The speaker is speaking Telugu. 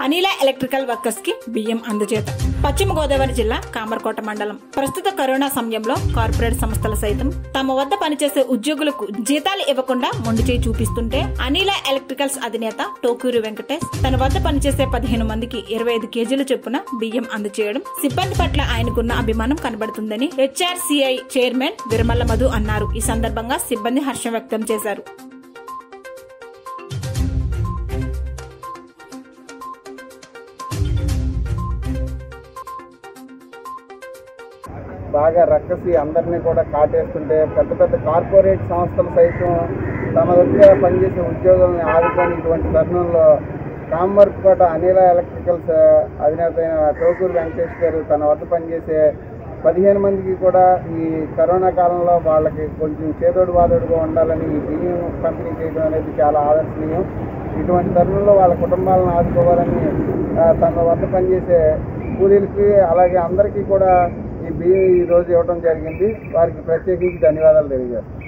అనిల ఎలక్ట్రికల్ వర్కర్స్ కి బియ్యం అందజేత పశ్చిమ గోదావరి జిల్లా కామర్కోట మండలం ప్రస్తుత కరోనా సమయంలో కార్పొరేట్ సంస్థలు సైతం తమ వద్ద పనిచేసే ఉద్యోగులకు జీతాలు ఇవ్వకుండా మొండి చేయి చూపిస్తుంటే అనిల ఎలక్ట్రికల్స్ అధినేత టోకూరి వెంకటేష్ తన వద్ద పనిచేసే పదిహేను మందికి ఇరవై ఐదు కేజీల చొప్పున బియ్యం అందజేయడం సిబ్బంది పట్ల ఆయనకున్న అభిమానం కనబడుతుందని హెచ్ఆర్సీఐ చైర్మన్ విరమల్ల మధు అన్నారు ఈ సందర్భంగా సిబ్బంది హర్షం వ్యక్తం చేశారు బాగా రక్కసి అందరినీ కూడా కాటేస్తుంటే పెద్ద పెద్ద కార్పొరేట్ సంస్థలు సైతం తమ దగ్గర పనిచేసే ఉద్యోగులను ఆదుకొని ఇటువంటి తరుణంలో కామర్కోట అనిల ఎలక్ట్రికల్స్ అధినేత అయిన టోకూరు వెంకటేష్ గారు తన వద్ద పనిచేసే పదిహేను మందికి కూడా ఈ కరోనా కాలంలో వాళ్ళకి కొంచెం చేదోడు వాదోడుగా ఉండాలని ఈ బియ్యం పంపిణీ చేయడం అనేది చాలా ఆదర్శనీయం ఇటువంటి తరుణంలో వాళ్ళ కుటుంబాలను ఆదుకోవాలని ఆ, తన వద్ద పనిచేసే కూలీలకి అలాగే అందరికీ కూడా ఈ బియ్యం ఈ రోజు ఇవ్వడం జరిగింది వారికి ప్రత్యేకించి ధన్యవాదాలు తెలియజేస్తాను